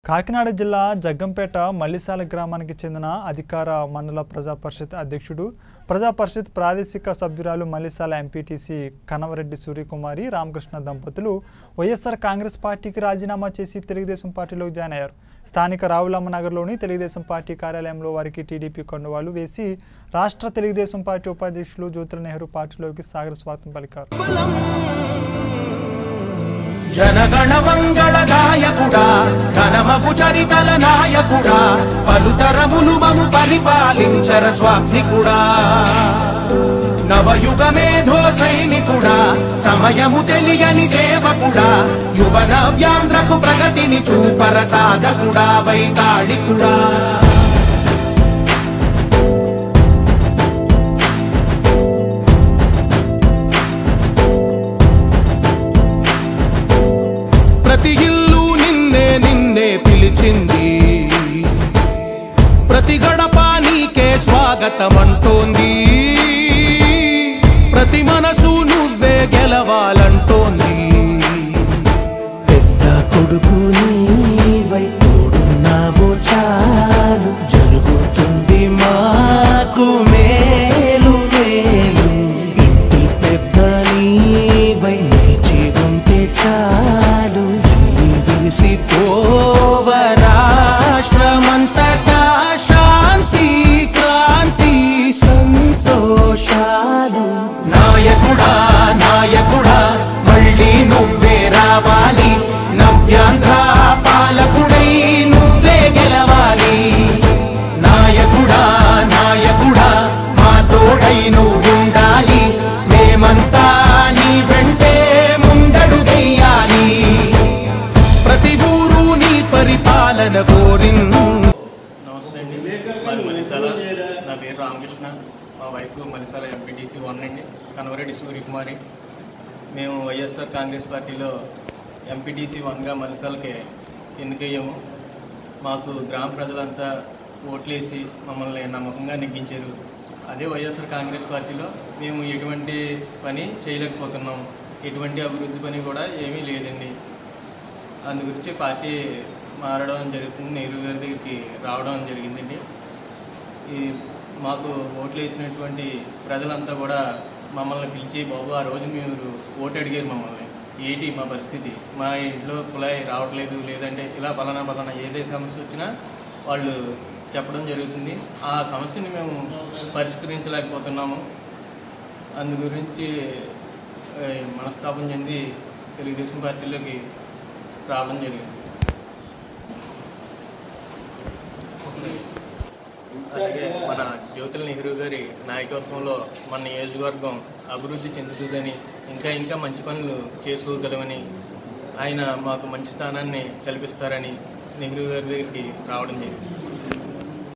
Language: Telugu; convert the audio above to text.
కాకినాడ జిల్లా జగ్గంపేట మల్లిసాల గ్రామానికి చెందిన అధికార మండల ప్రజా పరిషత్ అధ్యక్షుడు ప్రజా పరిషత్ ప్రాదేశిక సభ్యురాలు మల్లిసాల ఎంపీటీసీ కనవరెడ్డి సూర్యకుమారి రామకృష్ణ దంపతులు వైఎస్ఆర్ కాంగ్రెస్ పార్టీకి రాజీనామా చేసి తెలుగుదేశం పార్టీలోకి జాయిన్ అయ్యారు స్థానిక రావులమ్మ నగర్లోని తెలుగుదేశం పార్టీ కార్యాలయంలో వారికి టీడీపీ కండువాలు వేసి రాష్ట్ర తెలుగుదేశం పార్టీ ఉపాధ్యక్షులు జ్యోతుల నెహ్రూ పార్టీలోకి సాగర స్వాగతం పలికారు జనగణ మంగళ గాయకుడా ఘనమగు చరితల నాయకుడా పలుతరములు మము పరిపాలించర స్వామికుడా నవయుగ మేధో సైనికుడా సమయము తెలియని సేవకుడా యువన వ్యాంధ్రకు ప్రగతిని చూపర సాధకుడా వైతాళికుడా ప్రతి ఇల్లు నిన్నే నిన్నే పిలిచింది ప్రతి గడప నీకే స్వాగతం అంటోంది ప్రతి మనసు నువ్వే గెలవాలంటోంది పెద్ద కొడుకు నీవై తోడున్నావు చాలు జరుగుతుంది మాకు మేలు మేలు ఇంటి పెద్ద నీవై నిలిచి ఉంటే చాలు ఈ విరిసి పోవ రాష్ట్రమంతటా శాంతి క్రాంతి సంతోషాలు నాయకుడా నాయకుడా మళ్ళీ నువ్వే రావాలి నవ్యాంధ్ర పాలకుడై నువ్వే గెలవాలి నాయకుడా నాయకుడా మా తోడై నువ్వుండాలి మేమంతా నీ వెంటే ముందడుగెయ్యాలి ప్రతి ఊరు నీ పరిపాలన కోరిన్ నమస్తే అండి మాది మలిసాల నా పేరు రామకృష్ణ మా వైఫ్ మలిసాల ఎంపీటీసీ వన్ అండి కనవరెడ్డి సూర్యకుమారి మేము వైఎస్ఆర్ కాంగ్రెస్ పార్టీలో ఎంపీటీసీ వన్గా మలిసాలకి ఎన్నికయ్యాము మాకు గ్రామ ప్రజలంతా ఓట్లేసి మమ్మల్ని నమ్మకంగా నెగ్గించారు అదే వైఎస్ఆర్ కాంగ్రెస్ పార్టీలో మేము ఎటువంటి పని చేయలేకపోతున్నాం ఎటువంటి అభివృద్ధి పని కూడా ఏమీ లేదండి అందు గురించి పార్టీ మారడం జరుగుతుంది నెహ్రూ గారి దగ్గరికి రావడం జరిగిందండి ఈ మాకు ఓట్లు వేసినటువంటి ప్రజలంతా కూడా మమ్మల్ని పిలిచి బాబు ఆ రోజు మీరు ఓటు అడిగారు మమ్మల్ని ఏంటి మా పరిస్థితి మా ఇంట్లో కుళాయి రావట్లేదు లేదంటే ఇలా పలానా పలానా ఏదే సమస్య వచ్చినా వాళ్ళు చెప్పడం జరుగుతుంది ఆ సమస్యని మేము పరిష్కరించలేకపోతున్నాము అందు గురించి ఆ, మనస్తాపం చెంది తెలుగుదేశం పార్టీలోకి రావడం జరిగింది అలాగే మన జ్యోతుల నెహ్రూ గారి నాయకత్వంలో మన నియోజకవర్గం అభివృద్ధి చెందుతుందని ఇంకా ఇంకా మంచి పనులు చేసుకోగలమని ఆయన మాకు మంచి స్థానాన్ని కల్పిస్తారని నెహ్రూ గారి దగ్గరికి రావడం జరిగింది